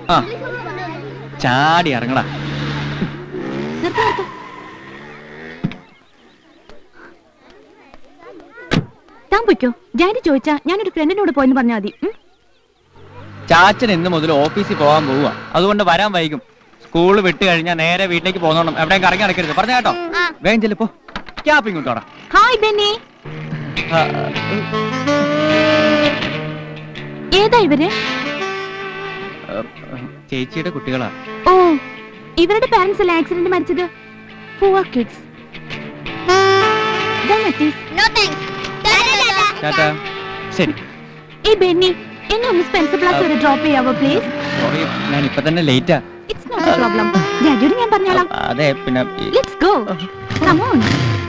ആ ചാടി ഇറങ്ങടാ നിർത്ത് നിർത്ത്. താൻ പൊയ്ക്കോ ജാനി ചോദിച്ചാ ഞാനൊരു ഫ്രണ്ടിനോട് പോയെന്ന് പറഞ്ഞാൽ മതി ഉം? ചാച്ചൻ ഇന്ന് മുതൽ ഓഫീസിൽ പോകാൻ പോവുക അതുകൊണ്ട് വരാൻ വൈകും സ്കൂൾ വിട്ട് കഴിഞ്ഞാൽ നേരെ വീട്ടിലേക്ക് പോന്നോണം എവിടെയും കറങ്ങി നടക്കരുത് പറഞ്ഞ കേട്ടോ വേഗം ചെല്ലിപ്പോ ക്യാപ്പ് ഇങ്ങോട്ടോടാ ഹായ് ബെന്നി ആ, ഏതാ ഇവര് ആ, ചേച്ചിയുടെ കുട്ടികളാ ഓ ഇവരുടെ പാരന്റ്സ് അല്ലേ ആക്സിഡന്റ് മരിച്ചത് പൂവർ കിഡ്സ് ചാച്ചാ ശരി ഈ ബെന്നി എന്നെ ഒന്ന് സ്പെൻസർ പ്ലാസ് വരെ ഡ്രോപ്പ് ചെയ്യാവോ പ്ലീസ് സോറി ഞാൻ ഇപ്പൊ തന്നെ ലേറ്റാ ഇറ്റ്സ് നോട്ട് എ പ്രോബ്ലം ഡാഡിയോട് ഞാൻ പറഞ്ഞോളാം അതെ പിന്നെ ഈ- let's go come on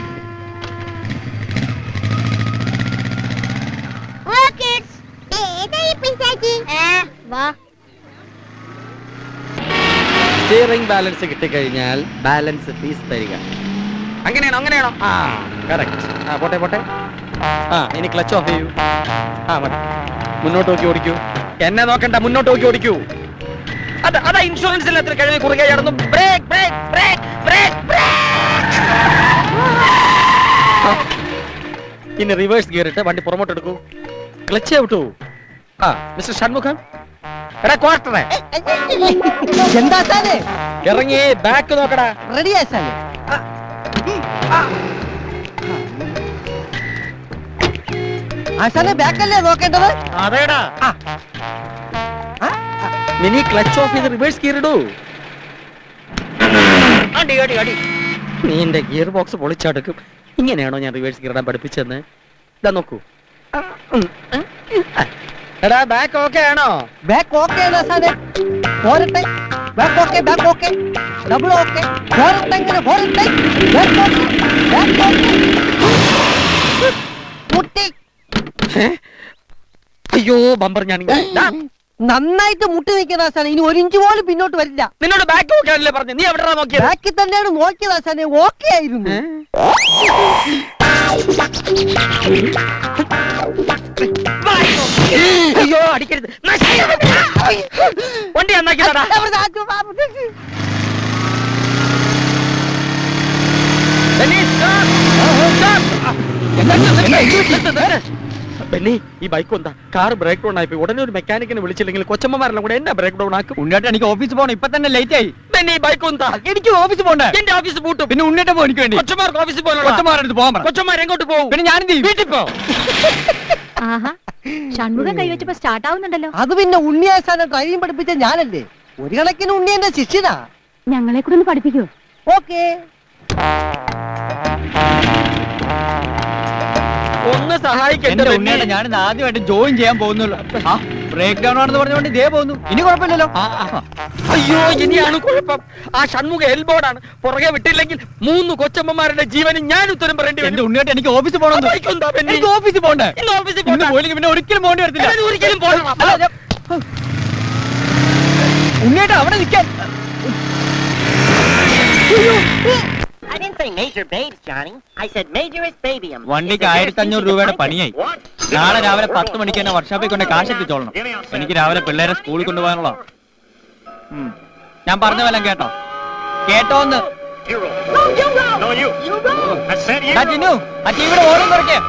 steering balance കിട്ടിക്കഴിഞ്ഞാൽ ബാലൻസ് ഫീസ് തരിക അങ്ങനെയാണോ അങ്ങനെയാണോ ആ കറക്റ്റ് ആ പോട്ടെ പോട്ടെ ആ ഇനി ക്ലച്ച് ഓഫ് ചെയ്യൂ ആ മതി മുന്നോട്ട് നോക്കി ഓടിക്കൂ എന്നെ നോക്കണ്ട മുന്നോട്ട് നോക്കി ഓടിക്കൂ അത് അതാ ഇൻഷുറൻസിൽ എത്ര കഴിഞ്ഞ് കുറുകെ ചടന്നു brake brake brake brake brake ഇനി റിവേഴ്സ് ഗിയർ ഇട്ട് വണ്ടി പുറമോട്ട് എടുക്കൂ ക്ലച്ച് വിട്ടു ആ മിസ്റ്റർ ഷൺമുഖം എടാ ക്വാർട്ടറെ എന്താ സാറേ ഇറങ്ങി ബാക്ക് നോക്കടാ റെഡിയാ സാറേ ആശാനെ ബാക്കല്ലേ നോക്കേണ്ടത് അതേടാ മിനി ക്ലച്ച് ഓഫ് ചെയ്ത് റിവേഴ്സ് ഗിയർ ഇടൂ അടി അടി അടി നീ എന്റെ ഗിയർ ബോക്സ് പൊളിച്ചടുക്കും ഇങ്ങനെയാണോ ഞാൻ റിവേഴ്സ് ഗിയർ ഇടാൻ പഠിപ്പിച്ചെന്ന് ഇതാ നോക്കൂ ഉം. എടാ ബാക്ക് ഓക്കെ ആണോ ബാക്ക് ഓക്കെ ആണോ സാറേ പോരട്ടെ back okay back okay double okay പോരട്ടെ ഇങ്ങനെ പോരട്ടെ ബാക്ക് ഓക്കെ ബാക്ക് ഓക്കെ മുട്ടി ഏ? അയ്യോ ബമ്പർ ഞാൻ ഇങ്ങനെ- ദാ, നന്നായിട്ട് മുട്ടി നിൽക്കുന്ന സാറേ ഇനി ഒരു ഇഞ്ച് പോലും പിന്നോട്ട് വരില്ല നിന്നോട് ബാക്ക് ഓക്കെ ആണല്ലേ പറഞ്ഞു നീ എവിടെയാ നോക്കിയത് ബാക്കിൽ തന്നെയാണ് നോക്കിയത് സാറേ ഓക്കെ ആയിരുന്നു അയ്യോ അടിക്കരുത് വണ്ടി നന്നാക്കിയതാടാ ബെന്നി, stop. Stop. ബെന്നി ഈ ബൈക്ക് എന്താ കാർ ബ്രേക്ക് ഡൗൺ ആയിപ്പോയി ഉടനെ ഒരു മെക്കാനിക്കിനെ വിളിച്ചില്ലെങ്കിൽ കൊച്ചമ്മമാരെല്ലാം കൂടെ എന്നെ ബ്രേക്ക് ഡൗൺ ആക്കും ഉണ്ണിയേട്ടൻ എനിക്ക് ഓഫീസിൽ പോകണം ഇപ്പൊ തന്നെ ലേറ്റ് ആയി ബെന്നി ഈ ബൈക്ക് എന്താ എനിക്ക് ഓഫീസിൽ പോകണ്ടേ എന്റെ ഓഫീസ് പൂട്ടും പിന്നെ ഉണ്ണിയേട്ടൻ പോ എനിക്ക് വേണ്ടി കൊച്ചന്മാർക്ക് ഓഫീസിൽ പോകണം കൊച്ചന്മാരെടുത്ത് പോകാൻ പറ കൊച്ചന്മാർ എങ്ങോട്ട് പോകും പിന്നെ ഞാനെന്ത് ചെയ്യും വീട്ടിൽ പോ ആഹാ ഷൺമുഖം കൈവച്ചപ്പോ സ്റ്റാർട്ട് ആവുന്നുണ്ടല്ലോ അത് പിന്നെ ഉണ്ണിയാസാനെ ഡ്രൈവിംഗ് പഠിപ്പിച്ച ഞാനല്ലേ ഒരു കണക്കിന് ഉണ്ണി എന്റെ ശിഷ്യനാ ഞങ്ങളെ കൂടെ ഒന്ന് പഠിപ്പിക്കൂ ഓക്കേ ഒന്ന് സഹായിക്കട്ടെ എന്റെ ബെന്നി. ഉണ്ണിയേട്ടൻ ഞാൻ ഇന്ന് ആദ്യമായിട്ട് ജോയിൻ ചെയ്യാൻ പോകുന്നുള്ളൂ ആ ബ്രേക്ക് ഡൗൺ ആണെന്ന് പറഞ്ഞുകൊണ്ട് ഇതേ പോകുന്നു ഇനി കുഴപ്പമില്ലല്ലോ ആ, ആ. അയ്യോ ഇനിയാണ് കുഴപ്പം ആ ഷൺമുഖ എൽബോർഡാണ് പുറകെ വിട്ടില്ലെങ്കിൽ മൂന്ന് കൊച്ചമ്മമാരുടെ ജീവന് ഞാൻ ഉത്തരം പറയേണ്ടി എന്റെ വരും ഉണ്ണിയേട്ടൻ എനിക്ക് ഓഫീസിൽ പോകണം ആ bike എന്താ ബെന്നി? എനിക്ക് ഓഫീസിൽ പോകണ്ടേ ഇന്ന് ഓഫീസിൽ ഇന്ന് പോകണ്ട. പോയില്ലെങ്കിൽ പിന്നെ ഒരിക്കലും പോകേണ്ടി വരത്തില്ല ഞാൻ ഒരിക്കലും പോകണം അല്ല, ഞാൻ- ഉണ്ണിയേട്ടൻ അവിടെ നിൽക്കാൻ I didn't say major babes, Johnny. I said majorest babyum. വണ്ടിക്ക് ആയിരത്തി അഞ്ഞൂറ് രൂപയുടെ പണിയായി നാളെ രാവിലെ പത്ത് മണിക്ക് തന്നെ വർക്ക്ഷോപ്പിൽ കൊണ്ട് കാശ് എത്തിച്ചോളണം എനിക്ക് രാവിലെ പിള്ളേരെ സ്കൂളിൽ കൊണ്ടുപോകാനുള്ള ഞാൻ പറഞ്ഞ വല്ലതും കേട്ടോ കേട്ടോന്ന് No, you. I said you. ആ ജിനു ആ ടിവിയുടെ ഓടും കുറയ്ക്കേ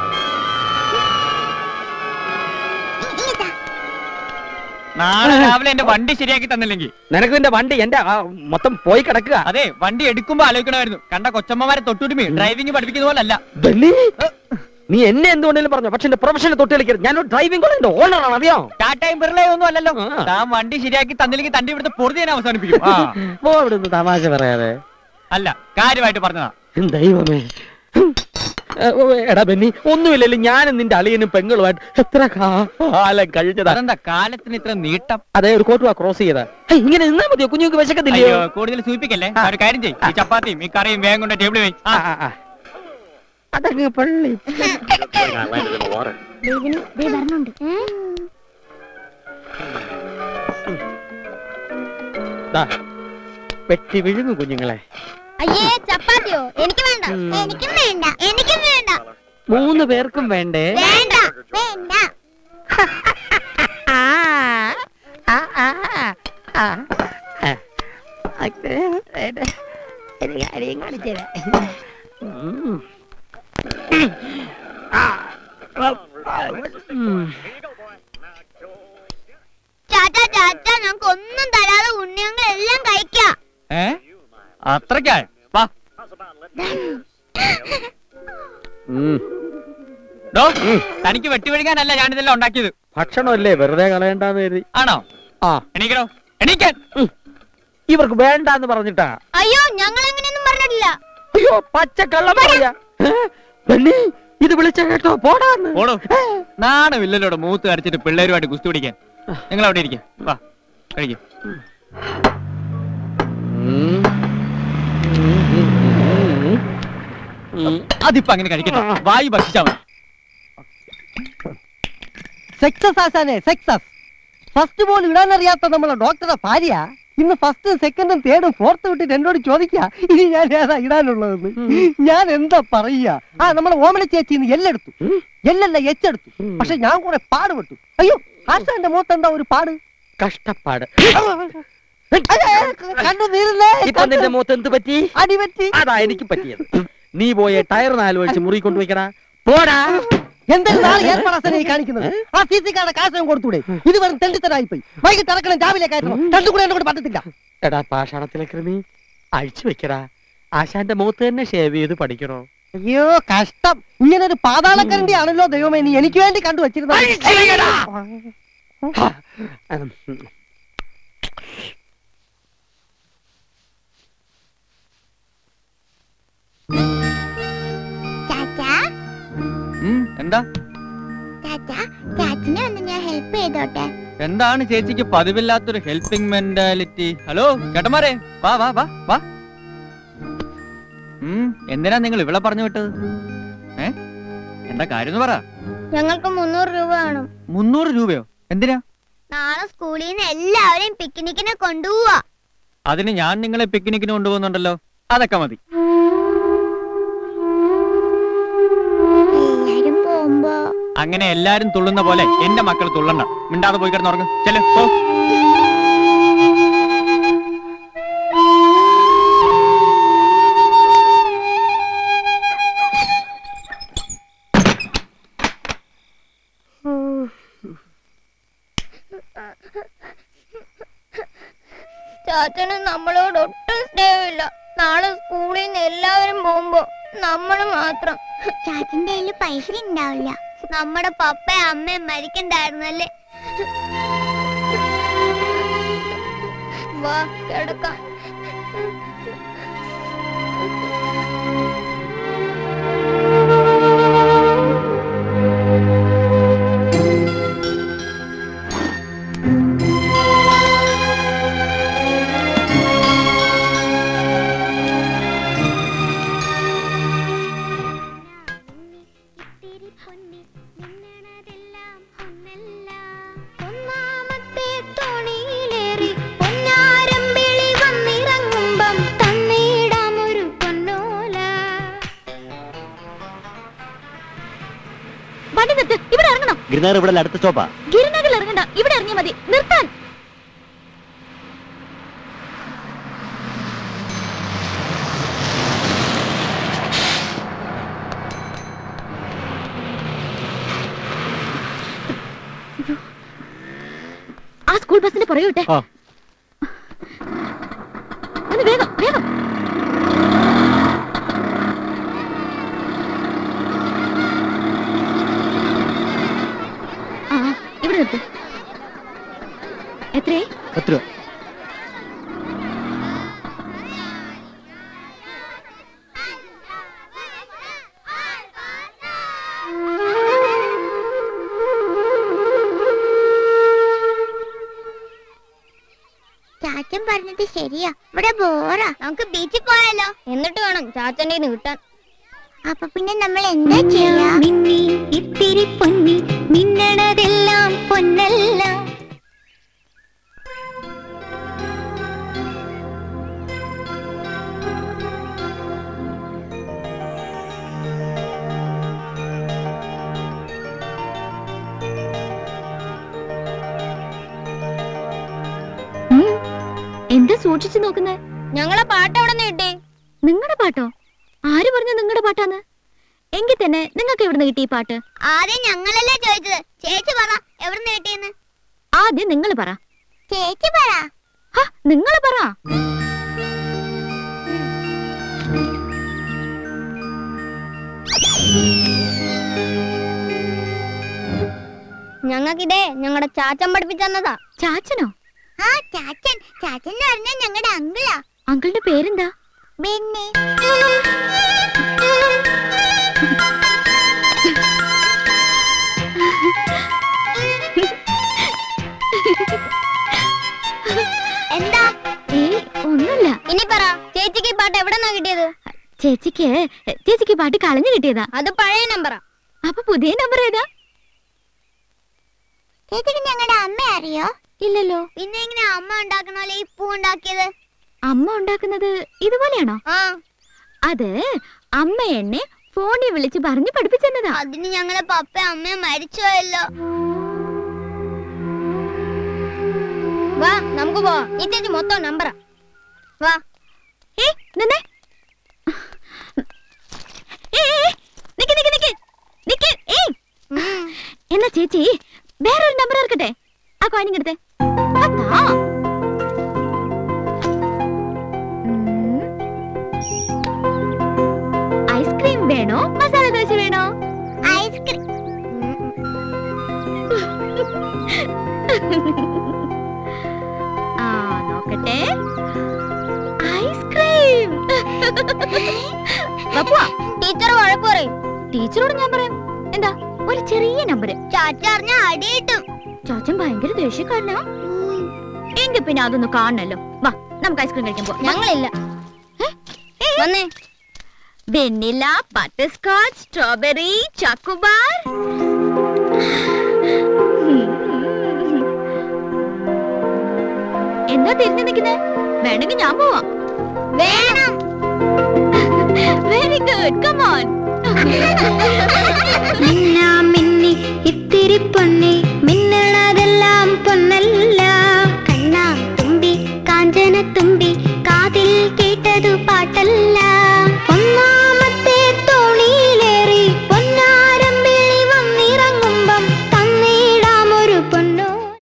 നാളെ രാവിലെ എന്റെ വണ്ടി ശരിയാക്കി തന്നില്ലെങ്കിൽ നിനക്ക് നിന്റെ വണ്ടി എന്റെ ആ, മൊത്തം പോയി കിടക്കുക അതെ വണ്ടി എടുക്കുമ്പോ ആലോചിക്കണമായിരുന്നു കണ്ട കൊച്ചമ്മമാരെ തൊട്ടുരുമി ഡ്രൈവിംഗ് പഠിപ്പിക്കുന്ന പോലെ അല്ല ബെന്നി, നീ എന്നെ എന്തുകൊണ്ടെങ്കിലും പറഞ്ഞു പക്ഷെ എന്റെ പ്രൊഫഷനെ തൊട്ട് കളിക്കരുത് ഞാനൊരു ഡ്രൈവിംഗ് കോളേജിന്റെ ഓണറാണ് അറിയോ ടാറ്റയും ബിർളയും ഒന്നും അല്ലല്ലോ ആ. താൻ വണ്ടി ശരിയാക്കി തന്നില്ലെങ്കിൽ തന്റെ ഇവിടുത്തെ പൊറുതി ഞാൻ അവസാനിപ്പിക്കും ആ. പോ അവിടുന്ന് തമാശ പറയാതെ അല്ല കാര്യമായിട്ട് പറഞ്ഞതാ ദൈവമേ ഏ, ഓ, എടാ ബെന്നി ഒന്നുമില്ലല്ലോ ഞാനും നിന്റെ അളിയനും പെങ്ങളുമായിട്ട് എത്ര കാലം കഴിഞ്ഞതാ അതെന്താ കാലത്തിന് ഇത്ര നീട്ടം അതെ ഒരു കോട്ടുവാ ക്രോസ് ചെയ്താ ഹേയ്, ഇങ്ങനെ നിന്നാ മതിയോ കുഞ്ഞുങ്ങൾക്ക് വിശക്കത്തില്ലയോ അയ്യോ കൂടുതൽ സൂചിപ്പിക്കല്ലേ ആ, ഒരു കാര്യം ചെയ്യും ഈ ചപ്പാത്തിയും ഈ കറിയും വേഗം കൊണ്ട് ടേബിളിൽ വെച്ച് ആ, ആ, ആ. അതങ്ങ് പള്ളി I landed in the water. വരണുണ്ട് ദാ, വെട്ടി വിഴുങ്ങു കുഞ്ഞുങ്ങളെ അയ്യേ ചപ്പാത്തിയോ എനിക്ക് വേണ്ട എനിക്കും വേണ്ട എനിക്കും വേണ്ട മൂന്ന് പേർക്കും വേണ്ടേ വേണ്ട വേണ്ട ആ. ആ. അത് ഇത് ഒരു കാര്യം കാണിച്ചു ചാച്ചാ ചാച്ചാ ഞങ്ങൾക്ക് ഒന്നും തരാതെ ഉണ്ണിയങ്ങളെല്ലാം കഴിക്കാം ഏ അത്രയ്ക്കായ വാ ഡോ തനിക്ക് വെട്ടിവഴിക്കാനല്ല ഞാനിതെല്ലാം ഉണ്ടാക്കിയത് ഭക്ഷണമല്ലേ വെറുതെ കളയണ്ടെന്ന് കരുതി ആണോ ആ എണീക്കണോ എണീക്കാൻ ഇവർക്ക് വേണ്ടാന്ന് പറഞ്ഞിട്ടാ അയ്യോ ഞങ്ങൾ എങ്ങനെയൊന്നും പറഞ്ഞിട്ടില്ല അയ്യോ പച്ച കള്ളം പറയാ ഏ? ബെന്നി ഇത് വിളിച്ച കേട്ടോ പോടാന്ന് ഓടോ നാണമില്ലല്ലോടെ മൂത്ത് കരച്ചിട്ട് പിള്ളേരുമായിട്ട് കുസ്തി പിടിക്കാൻ നിങ്ങൾ അവിടെ ഇരിക്കാം വാ കഴിക്കും ഉം. ഉം. അതിപ്പോ അങ്ങനെ കഴിക്കട്ടെ വായു ഭക്ഷിച്ചാ മതി സക്സസ് ആശാനെ സക്സസ് ഫസ്റ്റ് ബോൾ ഇടാനറിയാത്ത നമ്മളെ ഡോക്ടറെ ഭാര്യ ഇന്ന് ഫസ്റ്റും സെക്കൻഡും തേർഡും ഫോർത്ത് വിട്ടിട്ട് എന്നോട് ചോദിക്കാ ഇനി ഞാൻ ഏതാ ഇടാനുള്ളതെന്ന് ഞാൻ എന്താ പറയുക ആ നമ്മളെ ഓമന ചേച്ചി ഇന്ന് എല്ലെടുത്തു എല്ലല്ല എച്ചെടുത്തു പക്ഷെ ഞാൻ കൂടെ പാടുപെട്ടു അയ്യോ ആശാന്റെ മുഖത്ത് എന്താ ഒരു പാട് കഷ്ടപ്പാട് അയ്യ, കണ്ടു നീരില്ലേ ഇപ്പൊ നിന്റെ മുഖത്ത് എന്ത് പറ്റി അടിപറ്റി അതാ എനിക്ക് പറ്റിയത് നീ പോയ ടയർ നാലോഴിച്ച് മുറി കൊണ്ടുവയ്ക്കടാ പോടാ എന്തൊരു നാളെ ഏർപ്പാടാസനെ ഈ കാണിക്കുന്നത് ആ സി സി കാർഡ് കാശം കൊടുത്തൂടെ ഇത് വെറും തെണ്ടിത്തരായി പോയി വൈകിട്ട് ഇറക്കണം രാവിലെ കയറ്റണം രണ്ടും കൂടെ എന്നെ കൊണ്ട് പറ്റത്തില്ല എടാ പാഷാണത്തിലെ കൃമി അഴിച്ചു വെക്കടാ ആശാന്റെ മുഖത്ത് തന്നെ ഷേവ് ചെയ്ത് പഠിക്കണോ അയ്യോ കഷ്ടം ഇങ്ങനെ ഒരു പാതാളക്കരണ്ടി ആണല്ലോ ദൈവമേ നീ എനിക്ക് വേണ്ടി കണ്ടു അഴിച്ചിരിക്കടാ. വെച്ചിരുന്നത് ഹാ. ഉം. ചാച്ചാ ഉം, എന്താ ചാച്ചാ ചാച്ചനെ ഒന്ന് ഞാൻ ഹെൽപ്പ് ചെയ്തോട്ടെ എന്താണ് ചേച്ചിക്ക് പതിവില്ലാത്തൊരു ഹെൽപ്പിംഗ് മെന്റാലിറ്റി ഹലോ ചേട്ടന്മാരെ വാ വാ വാ വാ ഉം, എന്തിനാ നിങ്ങൾ ഇവിടെ പറഞ്ഞു വിട്ടത് ഏ എന്താ കാര്യം എന്ന് പറ ഞങ്ങൾക്ക് മുന്നൂറ് രൂപ വേണം മുന്നൂറ് രൂപയോ എന്തിനാ നാളെ സ്കൂളിൽ നിന്ന് എല്ലാവരെയും പിക്നിക്കിനെ കൊണ്ടുപോവാ അതിന് ഞാൻ നിങ്ങളെ പിക്നിക്കിന് കൊണ്ടുപോകുന്നുണ്ടല്ലോ അതൊക്കെ മതി എല്ലാരും പോകുമ്പോ അങ്ങനെ എല്ലാരും തുള്ളുന്ന പോലെ എന്റെ മക്കൾ തുള്ളണ്ട മിണ്ടാതെ പോയി കിടന്നുറങ്ങ് ചെല് പോ ചാച്ചന് നമ്മളോട് ഒട്ടും സ്നേഹമില്ല നാളെ സ്കൂളിൽ നിന്ന് എല്ലാവരും പോകുമ്പോ നമ്മൾ മാത്രം ചാച്ചന്റെ കയ്യിൽ പൈസ ഉണ്ടാവില്ല നമ്മുടെ പപ്പയും അമ്മയും മരിക്കണ്ടായിരുന്നല്ലേ വാ കിടക്കാം ഒന്നാമത്തെ തോണിയിലേറി പൊന്നാരമ്പിളി വന്നിറങ്ങുമ്പം തന്നിടാം ഒരു പൊന്നോല വണ്ടി നിർത്ത് ഇവിടെ ഇറങ്ങണം ഗിരിനാർ ഇവിടെ അടുത്ത സ്റ്റോപ്പാ ഗിരിനഗറിൽ ഇറങ്ങണ്ട ഇവിടെ ഇറങ്ങിയാ മതി നിർത്താൻ ആ സ്കൂൾ ബസിന്റെ പുറകെ വിട്ടെ ആ. ഒന്ന് വേഗം വേഗം ആ ഇവിടെ നിർത്ത് എത്രയായി പത്ത് രൂപ ചാച്ചൻ പറഞ്ഞത് ശരിയാ ഇവിടെ ബോറാ നമുക്ക് ബീച്ചിൽ പോയാലോ എന്നിട്ട് വേണം ചാച്ചന്റെ കയ്യിന്ന് കിട്ടാൻ അപ്പൊ പിന്നെ നമ്മൾ എന്താ ചെയ്യാ മിന്നി ഇത്തിരി പൊന്നി മിന്നണതെല്ലാം പൊന്നല്ല എന്താ സൂക്ഷിച്ചു നോക്കുന്നേ ഞങ്ങളെ പാട്ട് എവിടെ നിന്ന് കിട്ടി നിങ്ങളുടെ പാട്ടോ ആര് പറഞ്ഞു നിങ്ങളുടെ പാട്ടാന്ന് എങ്കിൽ തന്നെ നിങ്ങൾക്ക് എവിടുന്ന് കിട്ടി ഈ പാട്ട് ആദ്യം ഞങ്ങളല്ലേ ചോദിച്ചത് ചേച്ചി പറ എവിടെ നിന്ന് കിട്ടിയെന്ന് ആദ്യം നിങ്ങൾ പറ ചേച്ചി പറ നിങ്ങൾ പറ ഞങ്ങൾക്കിതേ ഞങ്ങളുടെ ചാച്ചൻ പഠിപ്പിച്ചു തന്നതാ ചാച്ചനോ ആ ചാച്ചൻ ചാച്ചൻ എന്ന് പറഞ്ഞാൽ ഞങ്ങളുടെ അങ്കിളാ അങ്കിളുടെ പേരെന്താ പിന്നെ എന്താ ഏയ് ഒന്നുമില്ല ഇനി പറ ചേച്ചിക്ക് ഈ പാട്ട് എവിടെ നിന്നാ കിട്ടിയത് ചേച്ചിക്ക് ചേച്ചിക്ക് ഈ പാട്ട് കളഞ്ഞു കിട്ടിയതാ അത് പഴയ നമ്പറാ അപ്പൊ പുതിയ നമ്പർ ഏതാ ചേച്ചിക്ക് ഞങ്ങളുടെ അമ്മ അറിയോ ഇല്ലല്ലോ പിന്നെ എങ്ങനെ അമ്മ ഉണ്ടാക്കണ പോലെ ഈ പൂ ഉണ്ടാക്കിയത് അമ്മ ഉണ്ടാക്കുന്നത് ഇതുപോലെയാണോ ആ അത് അമ്മ എന്നെ ഫോണിൽ വിളിച്ച് പറഞ്ഞു പഠിപ്പിച്ചെന്നതാ അതിന് ഞങ്ങളെ പപ്പ അമ്മയും മരിച്ചുപോയല്ലോ വാ നമുക്ക് പോവാം ഈ ചേച്ചി മൊത്തം നമ്പറാ വാ ഏയ് നിന്നെ ഏയ്, ഏയ്, നിക്ക് നിക്ക് നിക്ക് നിക്ക് ഏയ് ഉം. എന്നാ ചേച്ചി വേറൊരു നമ്പർ ഇറക്കട്ടെ ആ കോയിനിങ് എടുത്തേ അതാ ഉം. ഐസ്ക്രീം വേണോ മസാല ദോശ വേണോ ഐസ്ക്രീം ആ നോക്കട്ടെ ഐസ്ക്രീം വപ്പുവാ ടീച്ചർ വഴക്ക് പറയും ടീച്ചറോട് ഞാൻ പറയാം എന്താ ഒരു ചെറിയ നമ്പർ ചാച്ച അറിഞ്ഞ അടി കിട്ടും ചാച്ചൻ ഭയങ്കര ദേഷ്യക്കാരനാ എങ്കിൽ പിന്നെ അതൊന്ന് കാണണല്ലോ വാ നമുക്ക് ഐസ്ക്രീം കഴിക്കാൻ പോവാം ഞങ്ങളില്ല വന്നേ vanilla butterscotch strawberry chocobar എന്താ തിരിഞ്ഞു നിൽക്കുന്നേ വേണമെങ്കിൽ ഞാൻ പോവാം വേണം വെരി ഗുഡ് കമോൺ മിന്നി ഇത്തിരി പൊന്നി